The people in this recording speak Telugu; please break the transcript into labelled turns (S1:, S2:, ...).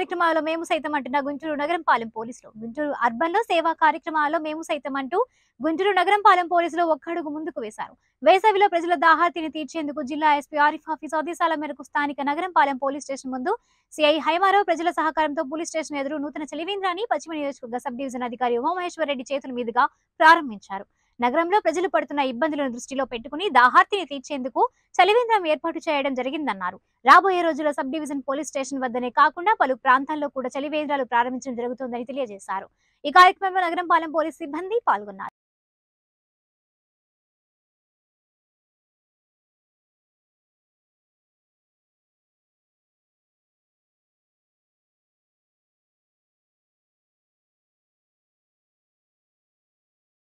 S1: కార్యక్రమాలలో మేము సైతం అంటున్న గుంటూరు నగరంపాలెం పోలీసులు గుంటూరు అర్బన్ లో సేవా కార్యక్రమాలలో మేము సైతం అంటూ గుంటూరు నగరంపాలెం పోలీసులు ఒక్కడుగు ముందుకు వేశారు వేసవిలో ప్రజల దాహార్తిని తీర్చేందుకు జిల్లా ఎస్పీ ఆరిఫ్ ఆఫీస్ ఆదేశాల మేరకు స్థానిక నగరంపాలెం పోలీస్ స్టేషన్ ముందు సిఐ హైమారావు ప్రజల సహకారంతో పోలీస్ స్టేషన్ ఎదురు నూతన చలివేంద్రాన్ని పశ్చిమ నియోజకవర్గ సబ్ డివిజన్ అధికారి ఉమామహేశ్వర రెడ్డి చేతుల మీదుగా ప్రారంభించారు నగరంలో ప్రజలు పడుతున్న ఇబ్బందులను దృష్టిలో పెట్టుకుని దాహార్తిని తీర్చేందుకు చలివేంద్రం ఏర్పాటు చేయడం జరిగిందన్నారు రాబోయే రోజుల్లో సబ్ డివిజన్ పోలీస్ స్టేషన్ వద్దనే కాకుండా పలు ప్రాంతాల్లో కూడా చలివేంద్రాలు ప్రారంభించడం జరుగుతోందని తెలియజేశారు ఈ కార్యక్రమంలో నగరంపాలెం పోలీస్ సిబ్బంది పాల్గొన్నారు